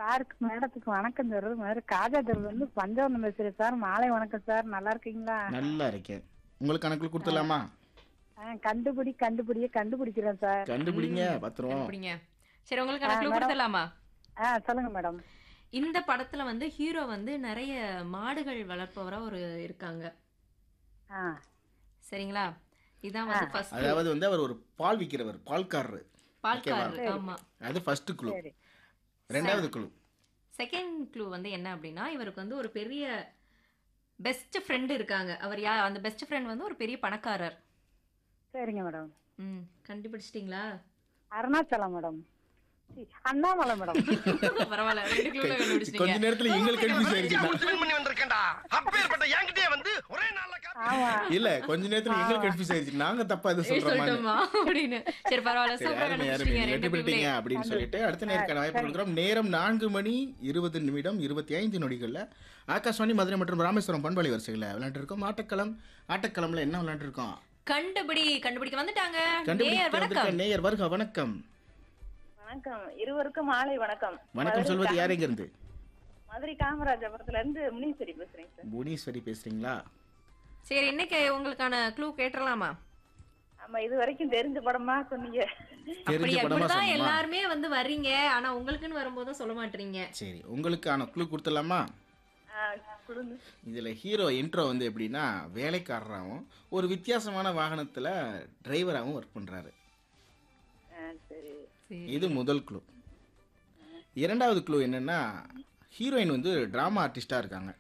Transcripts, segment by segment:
சாருக்கு மேடத்துக்கு வணக்கம் தருது மாதிரி காஜா தருது வந்து பஞ்சவரம் பேசுறேன் சார் மாலை வணக்கம் சார் நல்லா இருக்கீங்களா நல்லா இருக்கேன் உங்களுக்கு கணக்குல கொடுத்துடலாமா ஆ, கண்டுபிடி கண்டுபிடிய கண்டுபிடிக்கிறேன் சார் கண்டுபிடிங்க பத்திரம் அப்படிங்க சரி உங்களுக்கு நான் க்ளூ கொடுத்துடலாமா ஆ சொல்லுங்க மேடம் இந்த படத்துல வந்து ஹீரோ வந்து நிறைய மாடுகள் வளர்ப்பவரா ஒரு இருக்காங்க ஆ சரிங்களா இதான் வந்து ஃபர்ஸ்ட் அதாவது வந்து அவர் ஒரு பால் விற்கிறவர் பால்காரர் பால்காரர் ஆமா அது ஃபர்ஸ்ட் குழு சரி ரெண்டாவது குழு செகண்ட் க்ளூ வந்து என்ன அப்படின்னா இவருக்கு வந்து ஒரு பெரிய பெஸ்ட் ஃப்ரெண்ட் இருக்காங்க அவர் யா அந்த பெஸ்ட் ஃப்ரெண்ட் வந்து ஒரு பெரிய பணக்காரர் சரிங்க மேடம் ம் கண்டுபிடிச்சிட்டிங்களா அருணாச்சலம் மேடம் சி, அண்ணாமலை மேடம் பரவாயில்ல ரெண்டு க்ளூல கொஞ்ச கண்டுபிடிச்சிட்டீங்க நேரத்துல எங்களுக்கு கன்ஃபியூஸ் ஆயிருச்சுண்ணா வின் பண்ணி வந்திருக்கேன்டா அப்பேற்பட்ட என்கிட்டயே வந்து ஒரே நாள்ல காத்து ஆமா இல்ல கொஞ்ச நேரத்துல எங்களுக்கு கன்ஃபியூஸ் ஆயிருச்சு நாங்க தப்பா எதுவும் ஏய், சொல்றோமா சொல்லட்டுமா அப்படின்னு சரி பரவாயில்ல சரி சூப்பரா யாருமே யாருமே கண்டுபிடிச்சிட்டீங்க வெற்றி ரெண்டு பெற்றீங்க க்ளூலையும் அப்படின்னு சொல்லிட்டு அடுத்த நேருக்கான வாய்ப்பு கொடுக்குறோம் நேரம் நான்கு மணி இருபது நிமிடம் இருபத்தி ஐந்து நொடிகள்ல ஆகாஷ்வாணி மதுரை மற்றும் ராமேஸ்வரம் பண்பாளி வரிசைகளில் விளையாண்டு இருக்கோம் ஆட்டக்களம் ஆட்டக்களம்ல என்ன விளையாண்டு இருக்கோம் கண்டுபிடி கண்டுபிடிக்க வந்துட்டாங்க கண்டுபிடிக்க நேயர் வந்திருக்க வணக்கம் நேயர் வருக வணக்கம் வணக்கம் இருவருக்கும் மாலை வணக்கம் வணக்கம் சொல்வது யார் எங்க இருந்து மதுரை காமராஜபுரத்துல இருந்து முனீஸ்வரி பேசுறேன் சார் புவனேஸ்வரி பேசுறீங்களா சரி இன்னைக்கு உங்களுக்கான க்ளூ கேட்டுறலாமா ஆமா இது வரைக்கும் தெரிஞ்ச படமா சொன்னீங்க தெரிஞ்ச அப்படியா படமா இப்படிதான் சொன்னோமா எல்லாருமே வந்து வர்றீங்க ஆனா உங்களுக்குன்னு வரும்போது சொல்ல மாட்டீங்க சரி உங்களுக்கான குழு கொடுத்துடலாமா கொடுங்க இதில் ஹீரோ இன்ட்ரோ வந்து எப்படின்னா வேலைக்காரராகவும் ஒரு வித்தியாசமான வாகனத்தில் டிரைவராகவும் ஒர்க் பண்ணுறாரு சரி சரி இது முதல் குழு இரண்டாவது குழு என்னன்னா ஹீரோயின் வந்து ட்ராமா ஆர்டிஸ்டாக இருக்காங்க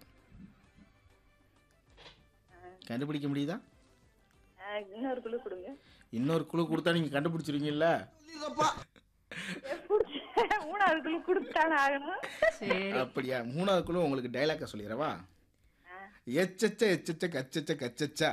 கண்டுபிடிக்க முடியுதா இன்னொரு குழு கொடுங்க இன்னொரு குழு கொடுத்தா நீங்கள் கண்டுபிடிச்சிருவீங்கல்ல மூணாவது குழு கொடுத்தானே ஆகணும் சரி அப்படியா மூணாவது குழு உங்களுக்கு டைலாக்கை சொல்லிடுறவா எச்சச்ச எச்சச்ச கச்சச்ச கச்சச்சா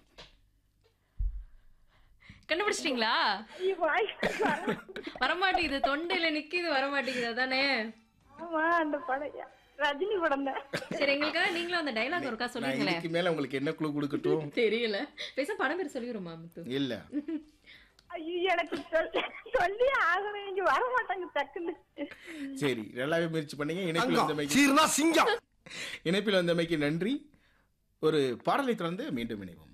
கண்டுபிடிச்சிட்டீங்களா வரமாட்டேங்குது தொண்டையில நிக்குது வரமாட்டேங்குது அதானே ஆமா அந்த படம் ரஜினி படம் தான் சரி எங்களுக்காக நீங்களும் அந்த டைலாக் ஒருக்கா நான் சொல்லுங்களேன் இதுக்கு மேலே உங்களுக்கு என்ன குழு கொடுக்கட்டும் தெரியல பேச படம் பேர் சொல்லிடுமா முத்து இல்லை ஐயோ எனக்கு சொல்- சொல்லி ஆகணும் இங்க வர மாட்டாங்க டக்குன்னு சரி நல்லாவே முயற்சி பண்ணீங்க இணைப்பில் வந்தமைக்கு சீர்னா சிங்கம் இணைப்பில் வந்தமைக்கு நன்றி ஒரு பாடலை தொடர்ந்து மீண்டும் இணைவோம்